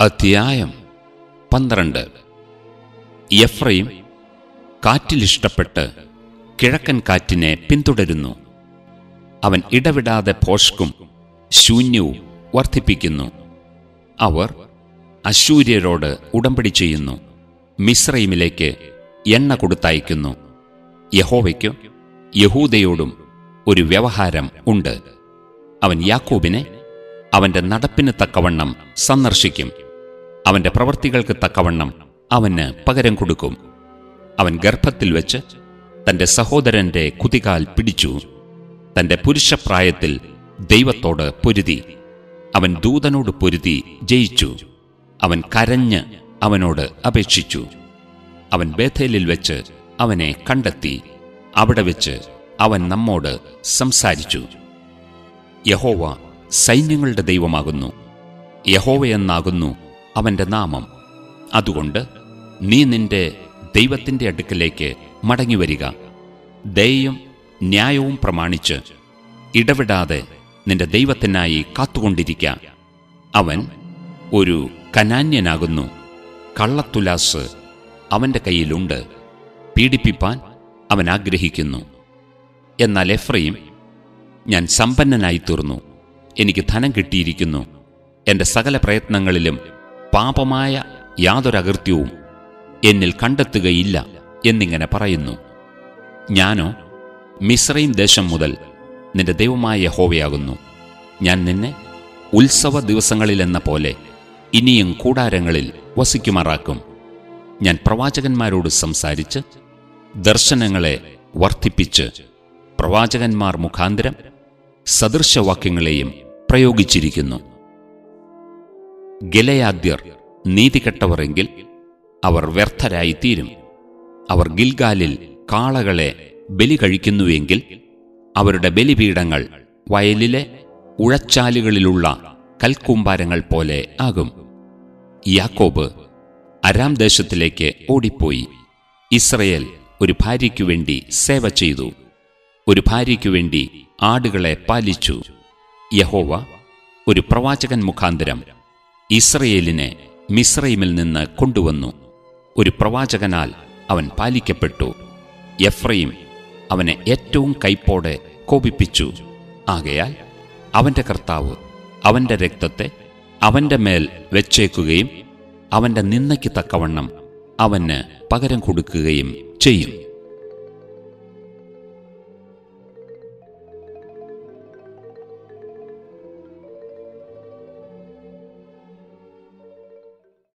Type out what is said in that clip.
അധ്യായം പന്ത്രണ്ട് എഫ്രൈം കാറ്റിലിഷ്ടപ്പെട്ട് കിഴക്കൻ കാറ്റിനെ പിന്തുടരുന്നു അവൻ ഇടവിടാതെ ഭോഷ്കും ശൂന്യവും വർദ്ധിപ്പിക്കുന്നു അവർ അശൂര്യരോട് ഉടമ്പടി ചെയ്യുന്നു മിസ്രൈമിലേക്ക് എണ്ണ കൊടുത്തയക്കുന്നു യഹോവയ്ക്കു യഹൂദയോടും ഒരു വ്യവഹാരം ഉണ്ട് അവൻ യാക്കോബിനെ അവന്റെ നടപ്പിന് തക്കവണ്ണം സന്ദർശിക്കും അവന്റെ പ്രവൃത്തികൾക്ക് തക്കവണ്ണം അവന് പകരം കൊടുക്കും അവൻ ഗർഭത്തിൽ വെച്ച് തന്റെ സഹോദരന്റെ കുതികാൽ പിടിച്ചു തന്റെ പുരുഷപ്രായത്തിൽ ദൈവത്തോട് പൊരുതി അവൻ ദൂതനോട് പൊരുതി ജയിച്ചു അവൻ കരഞ്ഞ് അവനോട് അപേക്ഷിച്ചു അവൻ ബേഥേലിൽ വെച്ച് അവനെ കണ്ടെത്തി അവിടെ വെച്ച് അവൻ നമ്മോട് സംസാരിച്ചു യഹോവ സൈന്യങ്ങളുടെ ദൈവമാകുന്നു യഹോവയെന്നാകുന്നു അവന്റെ നാമം അതുകൊണ്ട് നീ നിന്റെ ദൈവത്തിന്റെ അടുക്കലേക്ക് മടങ്ങിവരിക ദയയും ന്യായവും പ്രമാണിച്ച് ഇടവിടാതെ നിന്റെ ദൈവത്തിനായി കാത്തുകൊണ്ടിരിക്ക അവൻ ഒരു കനാന്യനാകുന്നു കള്ളത്തുലാസ് അവന്റെ കയ്യിലുണ്ട് പീഡിപ്പിപ്പാൻ അവൻ ആഗ്രഹിക്കുന്നു എന്നാൽ എഫ്രൈം ഞാൻ സമ്പന്നനായി തീർന്നു എനിക്ക് ധനം കിട്ടിയിരിക്കുന്നു എന്റെ സകല പ്രയത്നങ്ങളിലും പാപമായ യാതൊരകൃത്യവും എന്നിൽ കണ്ടെത്തുകയില്ല എന്നിങ്ങനെ പറയുന്നു ഞാനോ മിശ്രൈം ദേശം മുതൽ നിന്റെ ദൈവമായ യഹോവയാകുന്നു ഞാൻ നിന്നെ ഉത്സവ ദിവസങ്ങളിലെന്ന പോലെ ഇനിയും കൂടാരങ്ങളിൽ വസിക്കുമാറാക്കും ഞാൻ പ്രവാചകന്മാരോട് സംസാരിച്ച് ദർശനങ്ങളെ വർദ്ധിപ്പിച്ച് പ്രവാചകന്മാർ മുഖാന്തരം സദൃശവാക്യങ്ങളെയും പ്രയോഗിച്ചിരിക്കുന്നു ഗലയാദ്യർ നീതികെട്ടവരെങ്കിൽ അവർ വ്യർത്ഥരായിത്തീരും അവർ ഗിൽഗാലിൽ കാളകളെ ബലി കഴിക്കുന്നുവെങ്കിൽ അവരുടെ ബലിപീഠങ്ങൾ വയലിലെ ഉഴച്ചാലുകളിലുള്ള കൽക്കൂമ്പാരങ്ങൾ പോലെ ആകും യാക്കോബ് അരാം ദേശത്തിലേക്ക് ഓടിപ്പോയി ഇസ്രയേൽ ഒരു ഭാര്യയ്ക്കു വേണ്ടി സേവ ചെയ്തു ഒരു ഭാര്യയ്ക്കു വേണ്ടി ആടുകളെ പാലിച്ചു യഹോവ ഒരു പ്രവാചകൻ മുഖാന്തരം ഇസ്രയേലിനെ മിസ്രൈമിൽ നിന്ന് കൊണ്ടുവന്നു ഒരു പ്രവാചകനാൽ അവൻ പാലിക്കപ്പെട്ടു എഫ്രൈം അവനെ ഏറ്റവും കൈപ്പോടെ കോപിപ്പിച്ചു ആകയാൽ അവന്റെ കർത്താവ് അവന്റെ രക്തത്തെ അവന്റെ മേൽ വെച്ചേക്കുകയും അവന്റെ നിന്നയ്ക്ക് തക്കവണ്ണം അവന് പകരം കൊടുക്കുകയും ചെയ്യും